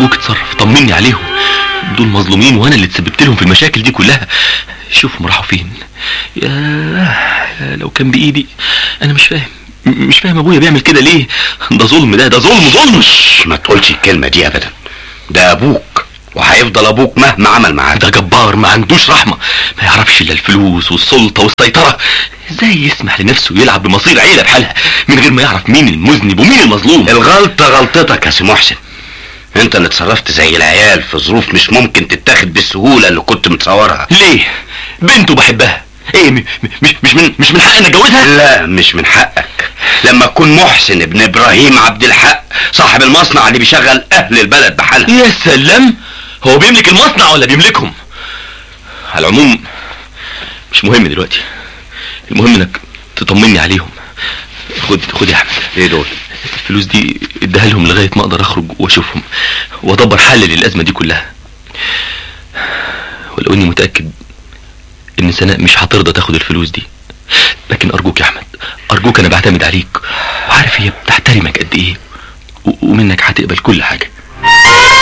ارجوك اتصرف طمني عليهم دول مظلومين وانا اللي تسببت لهم في المشاكل دي كلها شوفهم راحوا فين يا يا لو كان بايدي انا مش فاهم م- مش فاهم ابويا بيعمل كده ليه ده ظلم ده ده ظلم ظلم ما تقولش الكلمة دي ابدا ده ابوك وهيفضل ابوك مهما عمل معاك ده جبار ما عندوش رحمة ما يعرفش الا الفلوس والسلطة والسيطرة ازاي يسمح لنفسه يلعب بمصير عيلة بحالها من غير ما يعرف مين المذنب ومين المظلوم الغلطة غلطتك يا سي محسن انت اللي اتصرفت زي العيال في ظروف مش ممكن تتاخد بالسهولة اللي كنت متصورها ليه بنته بحبها ايه م- م- مش مش من مش من حقي اني اتجوزها لا مش من حقك لما تكون محسن ابن ابراهيم عبد الحق صاحب المصنع اللي بيشغل اهل البلد بحالها يا سلام هو بيملك المصنع ولا بيملكهم على العموم مش مهم دلوقتي المهم انك تطمني عليهم خد خد يا احمد ايه دول الفلوس دي اديها لهم لغايه ما اقدر اخرج واشوفهم وادبر حل للازمه دي كلها ولو اني متاكد ان سناء مش هترضى تاخد الفلوس دي لكن ارجوك يا احمد ارجوك انا بعتمد عليك وعارف هي بتحترمك قد ايه و- ومنك هتقبل كل حاجه